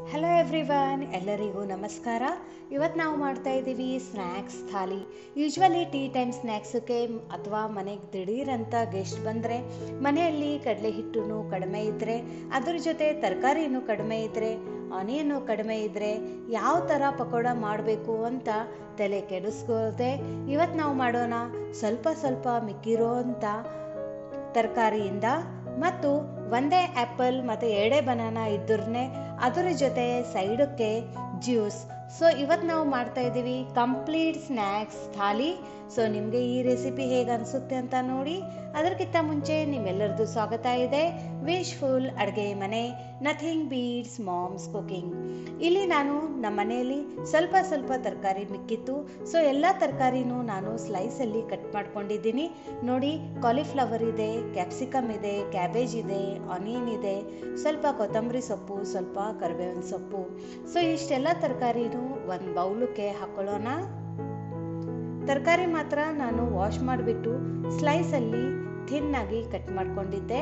hello everyone ಎಲ್ಲರಿಗೂ ನಮಸ್ಕಾರ ಇವತ್ತು ನಾವು ಮಾಡ್ತಾ ಇದ್ದೀವಿ snacks thali usually tea time ಸ್ನ್ಯಾಕ್ಸಕ್ಕೆ ಅಥವಾ ಮನೆಗೆ ದಿಢೀರಂತ ಗೆಸ್ಟ್ ಬಂದರೆ ಮನೆಯಲ್ಲಿ ಕಡಲೆ ಹಿಟ್ಟು ಕಡಿಮೆ ಇದ್ದರೆ ಅದ್ರ ಜೊತೆ ತರಕಾರಿನೂ ಕಡಿಮೆ ಇದ್ದರೆ ಆನಿಯನ್ನು ಕಡಿಮೆ ಇದ್ದರೆ ಯಾವ ಥರ ಪಕೋಡ ಮಾಡಬೇಕು ಅಂತ ತಲೆ ಕೆಡಿಸ್ಕೋದೆ ಇವತ್ತು ನಾವು ಮಾಡೋಣ ಸ್ವಲ್ಪ ಸ್ವಲ್ಪ ಮಿಕ್ಕಿರೋ ಅಂತ ತರಕಾರಿಯಿಂದ ಮತ್ತು ಒಂದೇ ಆ್ಯಪಲ್ ಮತ್ತು ಎರಡೇ ಬನಾನ ಇದ್ರನ್ನೇ ಅದರ ಜೊತೆ ಸೈಡಕ್ಕೆ ಜ್ಯೂಸ್ ಸೊ ಇವತ್ತು ನಾವು ಮಾಡ್ತಾ ಇದ್ದೀವಿ ಕಂಪ್ಲೀಟ್ ಸ್ನ್ಯಾಕ್ಸ್ ಥಾಲಿ ಸೊ ನಿಮಗೆ ಈ ರೆಸಿಪಿ ಹೇಗೆ ಅನಿಸುತ್ತೆ ಅಂತ ನೋಡಿ ಅದಕ್ಕಿಂತ ಮುಂಚೆ ನಿಮ್ಮೆಲ್ಲರದು ಸ್ವಾಗತ ಇದೆ ವಿಶ್ಫುಲ್ ಅಡುಗೆ ಮನೆ ನಥಿಂಗ್ ಬೀಟ್ಸ್ ಮಾಮ್ಸ್ ಕುಕಿಂಗ್ ಇಲ್ಲಿ ನಾನು ನಮ್ಮ ಮನೆಯಲ್ಲಿ ಸ್ವಲ್ಪ ಸ್ವಲ್ಪ ತರಕಾರಿ ಮಿಕ್ಕಿತ್ತು ಸೊ ಎಲ್ಲ ತರಕಾರಿನೂ ನಾನು ಸ್ಲೈಸಲ್ಲಿ ಕಟ್ ಮಾಡ್ಕೊಂಡಿದ್ದೀನಿ ನೋಡಿ ಕಾಲಿಫ್ಲವರ್ ಇದೆ ಕ್ಯಾಪ್ಸಿಕಮ್ ಇದೆ ಕ್ಯಾಬೇಜ್ ಇದೆ ಆನಿಯನ್ ಇದೆ ಸ್ವಲ್ಪ ಕೊತ್ತಂಬರಿ ಸೊಪ್ಪು ಸ್ವಲ್ಪ ಕರಿಬೇವಿನ ಸೊಪ್ಪು ಸೊ ಇಷ್ಟೆಲ್ಲ ತರಕಾರಿನೂ ಒಂದು ಬೌಲಕ್ಕೆ ಹಾಕೊಳ್ಳೋಣ ತರಕಾರಿ ಮಾತ್ರ ನಾನು ವಾಶ್ ಮಾಡಿಬಿಟ್ಟು ಸ್ಲೈಸಲ್ಲಿ ಥಿನ್ನಾಗಿ ಕಟ್ ಮಾಡ್ಕೊಂಡಿದ್ದೆ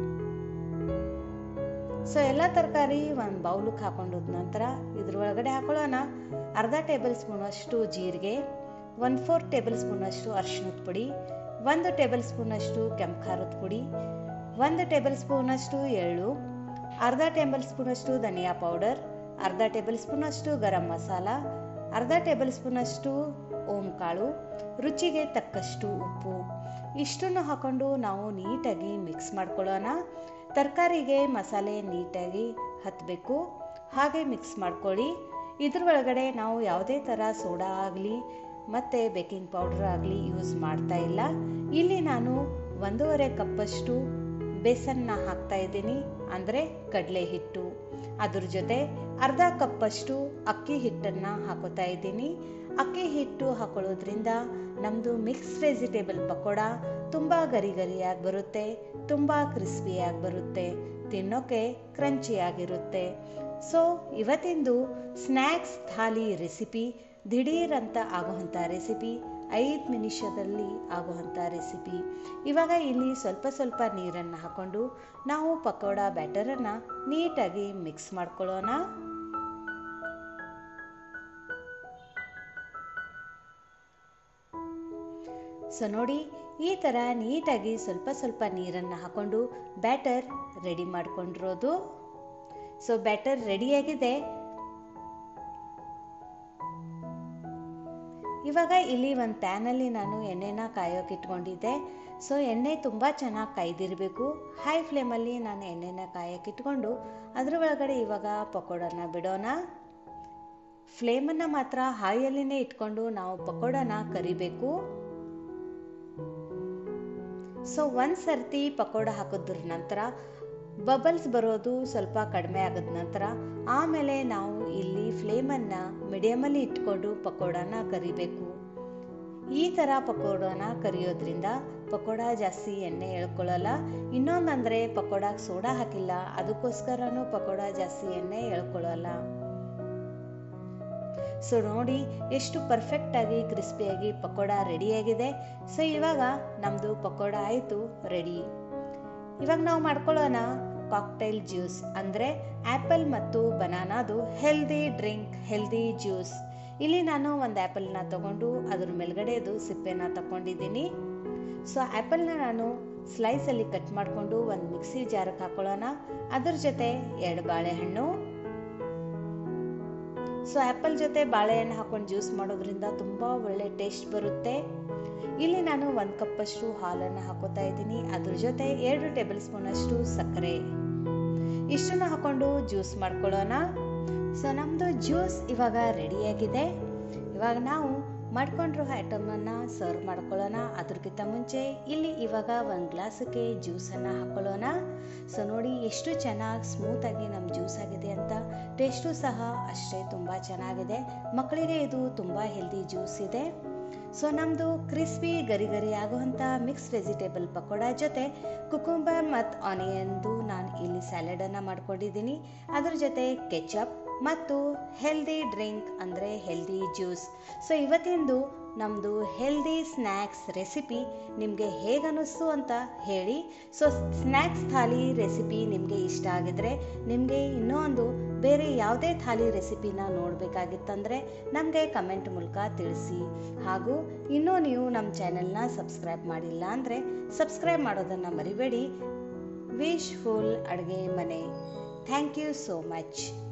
ಸೊ ಎಲ್ಲ ತರಕಾರಿ ಒಂದು ಬೌಲಕ್ಕೆ ಹಾಕೊಂಡದ ನಂತರ ಇದ್ರ ಒಳಗಡೆ ಹಾಕೊಳ್ಳೋಣ ಅರ್ಧ ಟೇಬಲ್ ಸ್ಪೂನ್ ಅಷ್ಟು ಜೀರಿಗೆ ಒನ್ ಫೋರ್ ಟೇಬಲ್ ಸ್ಪೂನ್ ಅಷ್ಟು ಅರಿಶಿಣದ ಪುಡಿ ಒಂದು ಟೇಬಲ್ ಸ್ಪೂನ್ ಅಷ್ಟು ಕೆಂಪು ಖಾರದ ಪುಡಿ ಒಂದು ಟೇಬಲ್ ಸ್ಪೂನ್ ಅಷ್ಟು ಎಳ್ಳು ಅರ್ಧ ಟೇಬಲ್ ಸ್ಪೂನ್ ಅಷ್ಟು ಧನಿಯಾ ಪೌಡರ್ ಅರ್ಧ ಟೇಬಲ್ ಸ್ಪೂನ್ ಅಷ್ಟು ಗರಂ ಮಸಾಲ ಅರ್ಧ ಟೇಬಲ್ ಸ್ಪೂನ್ ಅಷ್ಟು ಓಂ ಕಾಳು ರುಚಿಗೆ ತಕ್ಕಷ್ಟು ಉಪ್ಪು ಇಷ್ಟನ್ನು ಹಾಕೊಂಡು ನಾವು ನೀಟಾಗಿ ಮಿಕ್ಸ್ ಮಾಡ್ಕೊಳ್ಳೋಣ ತರಕಾರಿಗೆ ಮಸಾಲೆ ನೀಟಾಗಿ ಹತ್ತಬೇಕು ಹಾಗೆ ಮಿಕ್ಸ್ ಮಾಡ್ಕೊಳ್ಳಿ ಇದ್ರ ಒಳಗಡೆ ನಾವು ಯಾವುದೇ ಥರ ಸೋಡಾ ಆಗಲಿ ಮತ್ತು ಬೇಕಿಂಗ್ ಪೌಡರ್ ಆಗಲಿ ಯೂಸ್ ಮಾಡ್ತಾ ಇಲ್ಲ ಇಲ್ಲಿ ನಾನು ಒಂದೂವರೆ ಕಪ್ಪಷ್ಟು ಬೇಸನ್ನ ಹಾಕ್ತಾ ಇದ್ದೀನಿ ಅಂದರೆ ಕಡಲೆ ಹಿಟ್ಟು ಅದ್ರ ಜೊತೆ ಅರ್ಧ ಕಪ್ಪಷ್ಟು ಅಕ್ಕಿ ಹಿಟ್ಟನ್ನು ಹಾಕೋತಾ ಇದ್ದೀನಿ ಅಕ್ಕಿ ಹಿಟ್ಟು ಹಾಕೊಳ್ಳೋದ್ರಿಂದ ನಮ್ಮದು ಮಿಕ್ಸ್ ವೆಜಿಟೇಬಲ್ ಪಕೋಡ ತುಂಬ ಗರಿ ಗರಿಯಾಗಿ ಬರುತ್ತೆ ತುಂಬ ಕ್ರಿಸ್ಪಿಯಾಗಿ ಬರುತ್ತೆ ತಿನ್ನೋಕೆ ಕ್ರಂಚಿಯಾಗಿರುತ್ತೆ ಸೊ ಇವತ್ತಿಂದು ಸ್ನ್ಯಾಕ್ಸ್ ಥಾಲಿ ರೆಸಿಪಿ ದಿಢೀರ್ ಅಂತ ಆಗುವಂಥ ರೆಸಿಪಿ ಐದು ನಿಮಿಷದಲ್ಲಿ ಆಗುವಂಥ ರೆಸಿಪಿ ಇವಾಗ ಇಲ್ಲಿ ಸ್ವಲ್ಪ ಸ್ವಲ್ಪ ನೀರನ್ನು ಹಾಕೊಂಡು ನಾವು ಪಕೋಡ ಬ್ಯಾಟರನ್ನು ನೀಟಾಗಿ ಮಿಕ್ಸ್ ಮಾಡ್ಕೊಳ್ಳೋಣ ಸೊ ನೋಡಿ ಈ ಥರ ನೀಟಾಗಿ ಸ್ವಲ್ಪ ಸ್ವಲ್ಪ ನೀರನ್ನು ಹಾಕೊಂಡು ಬ್ಯಾಟರ್ ರೆಡಿ ಮಾಡ್ಕೊಂಡಿರೋದು ಸೊ ಬ್ಯಾಟರ್ ರೆಡಿಯಾಗಿದೆ ಇವಾಗ ಇಲ್ಲಿ ಒಂದು ಪ್ಯಾನಲ್ಲಿ ನಾನು ಎಣ್ಣೆನ ಕಾಯೋಕೆ ಇಟ್ಕೊಂಡಿದ್ದೆ ಸೊ ಎಣ್ಣೆ ತುಂಬ ಚೆನ್ನಾಗಿ ಕಾಯ್ದಿರಬೇಕು ಹೈ ಫ್ಲೇಮಲ್ಲಿ ನಾನು ಎಣ್ಣೆನ ಕಾಯೋಕೆ ಇಟ್ಕೊಂಡು ಅದ್ರ ಒಳಗಡೆ ಇವಾಗ ಪಕೋಡನ ಬಿಡೋಣ ಫ್ಲೇಮನ್ನು ಮಾತ್ರ ಹಾಯಲ್ಲಿನೇ ಇಟ್ಕೊಂಡು ನಾವು ಪಕೋಡನ ಕರಿಬೇಕು ಸೊ ಒಂದು ಸರ್ತಿ ಪಕೋಡ ಹಾಕಿದ್ರ ನಂತರ ಬಬಲ್ಸ್ ಬರೋದು ಸ್ವಲ್ಪ ಕಡಿಮೆ ಆಗದ ನಂತರ ಆಮೇಲೆ ನಾವು ಇಲ್ಲಿ ಫ್ಲೇಮನ್ನು ಮೀಡಿಯಮಲ್ಲಿ ಇಟ್ಕೊಂಡು ಪಕೋಡನ ಕರಿಬೇಕು ಈ ಥರ ಪಕೋಡನ ಕರಿಯೋದ್ರಿಂದ ಪಕೋಡ ಜಾಸ್ತಿ ಎಣ್ಣೆ ಎಳ್ಕೊಳ್ಳಲ್ಲ ಇನ್ನೊಂದಂದರೆ ಪಕೋಡಕ್ಕೆ ಸೋಡಾ ಹಾಕಿಲ್ಲ ಅದಕ್ಕೋಸ್ಕರನೂ ಪಕೋಡ ಜಾಸ್ತಿ ಎಣ್ಣೆ ಎಳ್ಕೊಳ್ಳಲ್ಲ ಸೊ ನೋಡಿ ಎಷ್ಟು ಪರ್ಫೆಕ್ಟಾಗಿ ಕ್ರಿಸ್ಪಿಯಾಗಿ ಪಕೋಡ ರೆಡಿಯಾಗಿದೆ ಸೊ ಇವಾಗ ನಮ್ಮದು ಪಕೋಡ ಆಯಿತು ರೆಡಿ ಇವಾಗ ನಾವು ಮಾಡ್ಕೊಳ್ಳೋಣ ಕಾಕ್ಟೈಲ್ ಜ್ಯೂಸ್ ಅಂದರೆ ಆ್ಯಪಲ್ ಮತ್ತು ಬನಾನಾದು ಹೆಲ್ದಿ ಡ್ರಿಂಕ್ ಹೆಲ್ದಿ ಜ್ಯೂಸ್ ಇಲ್ಲಿ ನಾನು ಒಂದು ಆ್ಯಪಲ್ನ ತಗೊಂಡು ಅದ್ರ ಮೇಲ್ಗಡೆದು ಸಿಪ್ಪೆನ ತಗೊಂಡಿದ್ದೀನಿ ಸೊ ಆ್ಯಪಲ್ನ ನಾನು ಸ್ಲೈಸಲ್ಲಿ ಕಟ್ ಮಾಡಿಕೊಂಡು ಒಂದು ಮಿಕ್ಸಿ ಜಾರಕ್ಕೆ ಹಾಕೊಳ್ಳೋಣ ಅದ್ರ ಜೊತೆ ಎರಡು ಬಾಳೆಹಣ್ಣು ಸೊ ಆ್ಯಪಲ್ ಜೊತೆ ಬಾಳೆಹಣ್ಣು ಹಾಕೊಂಡು ಜ್ಯೂಸ್ ಮಾಡೋದ್ರಿಂದ ತುಂಬ ಒಳ್ಳೆ ಟೇಸ್ಟ್ ಬರುತ್ತೆ ಇಲ್ಲಿ ನಾನು ಒಂದು ಕಪ್ಪಷ್ಟು ಹಾಲನ್ನು ಹಾಕೋತಾ ಇದ್ದೀನಿ ಅದ್ರ ಜೊತೆ ಎರಡು ಟೇಬಲ್ ಸ್ಪೂನಷ್ಟು ಸಕ್ಕರೆ ಇಷ್ಟನ್ನು ಹಾಕೊಂಡು ಜ್ಯೂಸ್ ಮಾಡ್ಕೊಳ್ಳೋಣ ಸೊ ನಮ್ಮದು ಜ್ಯೂಸ್ ಇವಾಗ ರೆಡಿಯಾಗಿದೆ ಇವಾಗ ನಾವು ಮಾಡ್ಕೊಂಡಿರೋ ಐಟಮನ್ನು ಸರ್ವ್ ಮಾಡ್ಕೊಳ್ಳೋಣ ಅದಕ್ಕಿಂತ ಮುಂಚೆ ಇಲ್ಲಿ ಇವಾಗ ಒಂದು ಗ್ಲಾಸಕ್ಕೆ ಜ್ಯೂಸನ್ನು ಹಾಕ್ಕೊಳ್ಳೋಣ ಸೊ ನೋಡಿ ಎಷ್ಟು ಚೆನ್ನಾಗಿ ಸ್ಮೂತಾಗಿ ನಮ್ಮ ಜ್ಯೂಸ್ ಆಗಿದೆ ಅಂತ ಟೇಸ್ಟು ಸಹ ಅಷ್ಟೇ ತುಂಬ ಚೆನ್ನಾಗಿದೆ ಮಕ್ಕಳಿಗೆ ಇದು ತುಂಬ ಹೆಲ್ದಿ ಜ್ಯೂಸ್ ಇದೆ ಸೊ ನಮ್ಮದು ಕ್ರಿಸ್ಪಿ ಗರಿ ಗರಿ ಆಗುವಂಥ ಮಿಕ್ಸ್ ವೆಜಿಟೇಬಲ್ ಪಕೋಡ ಜೊತೆ ಕುಕುಂಬರ್ ಮತ್ತು ಆನಿಯನ್ದು ನಾನು ಇಲ್ಲಿ ಸ್ಯಾಲಡನ್ನು ಮಾಡ್ಕೊಂಡಿದ್ದೀನಿ ಅದ್ರ ಜೊತೆ ಕೆಚಪ್ ಮತ್ತು ಹೆಲ್ದಿ ಡ್ರಿಂಕ್ ಅಂದರೆ ಹೆಲ್ದಿ ಜ್ಯೂಸ್ ಸೊ ಇವತ್ತಿಂದು ನಮ್ಮದು ಹೆಲ್ದಿ ಸ್ನ್ಯಾಕ್ಸ್ ರೆಸಿಪಿ ನಿಮಗೆ ಹೇಗನ್ನಿಸ್ತು ಅಂತ ಹೇಳಿ ಸೊ ಸ್ನ್ಯಾಕ್ಸ್ ಥಾಲಿ ರೆಸಿಪಿ ನಿಮಗೆ ಇಷ್ಟ ಆಗಿದ್ರೆ ನಿಮಗೆ ಇನ್ನೂ ಒಂದು ಬೇರೆ ಯಾವುದೇ ಥಾಲಿ ರೆಸಿಪಿನ ನೋಡಬೇಕಾಗಿತ್ತಂದರೆ ನಮಗೆ ಕಮೆಂಟ್ ಮೂಲಕ ತಿಳಿಸಿ ಹಾಗೂ ಇನ್ನೂ ನೀವು ನಮ್ಮ ಚಾನೆಲ್ನ ಸಬ್ಸ್ಕ್ರೈಬ್ ಮಾಡಿಲ್ಲ ಅಂದರೆ ಸಬ್ಸ್ಕ್ರೈಬ್ ಮಾಡೋದನ್ನು ಮರಿಬೇಡಿ ವಿಶ್ ಫುಲ್ ಅಡುಗೆ ಮನೆ ಥ್ಯಾಂಕ್ ಯು ಸೋ ಮಚ್